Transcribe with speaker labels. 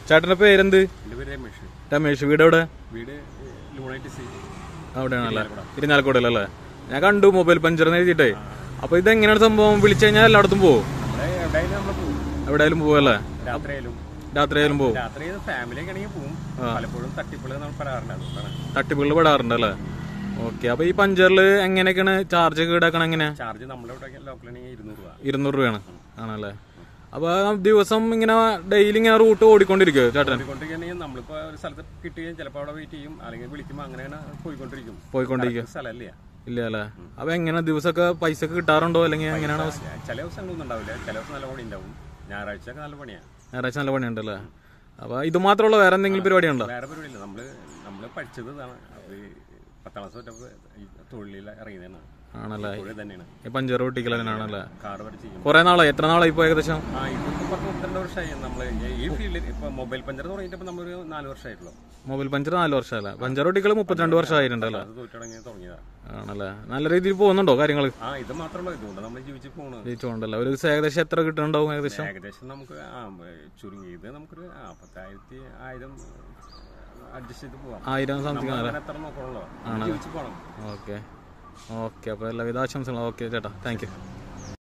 Speaker 1: ചേട്ടന്റെ പേരെന്ത്
Speaker 2: എൻ്റെ പേര് രമേഷ്
Speaker 1: രമേഷ് വീട് എവിടെ
Speaker 2: വീട് ലൂണൈറ്റ് സി
Speaker 1: അവിടെയാണല്ലേ ഇരിഞ്ഞാലക്കൂടല്ലേ ഞാൻ കണ്ടു മൊബൈൽ പഞ്ചർ എഴുതിയിട്ടേ അപ്പൊ ഇത് എങ്ങനെയാണ് സംഭവം വിളിച്ചു കഴിഞ്ഞാൽ എല്ലായിടത്തും പോവും
Speaker 2: നമ്മളെ എവിടെയായാലും നമ്മൾ പോകും
Speaker 1: എവിടെയായാലും പോവല്ലേ
Speaker 2: രാത്രി ആയാലും
Speaker 1: രാത്രി ആയാലും പോവും
Speaker 2: രാത്രി ഫാമിലിയൊക്കെ ആണെങ്കിൽ പോകും പലപ്പോഴും തട്ടിപ്പുകൾ നമ്മൾ പറയാറുണ്ട് അതുകൊണ്ടാണ്
Speaker 1: തട്ടിപ്പുകൾ പെടാറുണ്ട് അല്ലേ ഓക്കെ അപ്പൊ ഈ പഞ്ചറിൽ എങ്ങനെയൊക്കെയാണ് ചാർജ് ഒക്കെ ഈടാക്കണം എങ്ങനെയാ
Speaker 2: ചാർജ് നമ്മളിവിടെ ലോക്കലാണെങ്കിൽ ഇരുന്നൂറ് രൂപ
Speaker 1: ഇരുന്നൂറ് രൂപയാണ് ആണല്ലേ അപ്പൊ ആ ദിവസം ഇങ്ങനെ ഡെയിലി ഇങ്ങനെ റൂട്ട് ഓടിക്കൊണ്ടിരിക്കുവോ ചേട്ടൻ
Speaker 2: പോയിക്കൊണ്ടിരിക്കുകയാണെങ്കിൽ നമ്മളിപ്പോൾ ഒരു സ്ഥലത്ത് കിട്ടുകയും ചിലപ്പോൾ അവിടെ വെയിറ്റ് ചെയ്യും അല്ലെങ്കിൽ വിളിക്കുമ്പോൾ അങ്ങനെയാണ് പോയിക്കൊണ്ടിരിക്കും
Speaker 1: പോയിക്കൊണ്ടിരിക്കും
Speaker 2: സ്ഥലമല്ല
Speaker 1: ഇല്ല അല്ലേ അപ്പൊ എങ്ങനെ ദിവസമൊക്കെ പൈസ ഒക്കെ കിട്ടാറുണ്ടോ അല്ലെങ്കിൽ എങ്ങനെയാണ് അവസ്ഥ?
Speaker 2: ചില ദിവസങ്ങളൊന്നും ഉണ്ടാവില്ല ചില ദിവസം നല്ല പണി ഉണ്ടാവും ഞായറാഴ്ച ഒക്കെ നല്ല പണിയാണ്
Speaker 1: ഞായറാഴ്ച നല്ല പണിയുണ്ടല്ലേ അപ്പൊ ഇത് മാത്രമുള്ള വേറെ എന്തെങ്കിലും പരിപാടി ഉണ്ടോ
Speaker 2: വേറെ പരിപാടിയില്ല നമ്മള് നമ്മള് പഠിച്ചത് ഇതാണ് അത് പത്താം ക്ലാസ് തൊട്ടപ്പോൾ ഈ തൊഴിലിൽ ഇറങ്ങിയതാണ്
Speaker 1: ആണല്ലേ
Speaker 2: തൊഴിൽ തന്നെയാണ്
Speaker 1: ഈ പഞ്ചർ പൊട്ടിക്കൽ തന്നെയാണല്ലേ
Speaker 2: കാർ പഠിച്ചിരിക്കും
Speaker 1: കുറെ നാളായി എത്ര നാളായി ഇപ്പൊ ഏകദേശം
Speaker 2: ആ ഇതിപ്പോ പത്ത് മുപ്പത്തിരണ്ട് വർഷമായി നമ്മൾ ഈ ഫീൽഡിൽ ഇപ്പൊ മൊബൈൽ പഞ്ചർ തുടങ്ങിയിട്ട് നമ്മളൊരു നാല് വർഷമായിട്ടുള്ളൂ
Speaker 1: മൊബൈൽ പഞ്ചർ നാല് വർഷമല്ലേ പഞ്ചർ പൊട്ടിക്കൽ മുപ്പത്തിരണ്ട് വർഷമായിട്ടുണ്ടല്ലേ
Speaker 2: അത് തോറ്റു തുടങ്ങി തുടങ്ങിയതാണ്
Speaker 1: ആണല്ലേ നല്ല രീതിയിൽ പോകുന്നുണ്ടോ കാര്യങ്ങൾ
Speaker 2: ആ ഇത് മാത്രമല്ല ഇതുകൊണ്ട് നമ്മൾ ജീവിച്ച് പോണു
Speaker 1: ജയിച്ചുകൊണ്ടല്ലേ ഒരു ദിവസം ഏകദേശം എത്ര കിട്ടുന്നുണ്ടാവും ഏകദേശം
Speaker 2: ഏകദേശം നമുക്ക് ആ ചുരുങ്ങിയത് നമുക്കൊരു ആ പത്തായിരത്തി ആയിരം അഡ്ജസ്റ്റ് ചെയ്ത് പോവാം
Speaker 1: ആയിരം സംതിങ്
Speaker 2: നമ്മൾ അങ്ങനെ എത്ര നോക്കണല്ലോ ജീവിച്ച് പോകണം
Speaker 1: ഓക്കെ ഓക്കെ അപ്പോൾ എല്ലാവിധ ആശംസകളും ഓക്കെ ചേട്ടാ താങ്ക് യു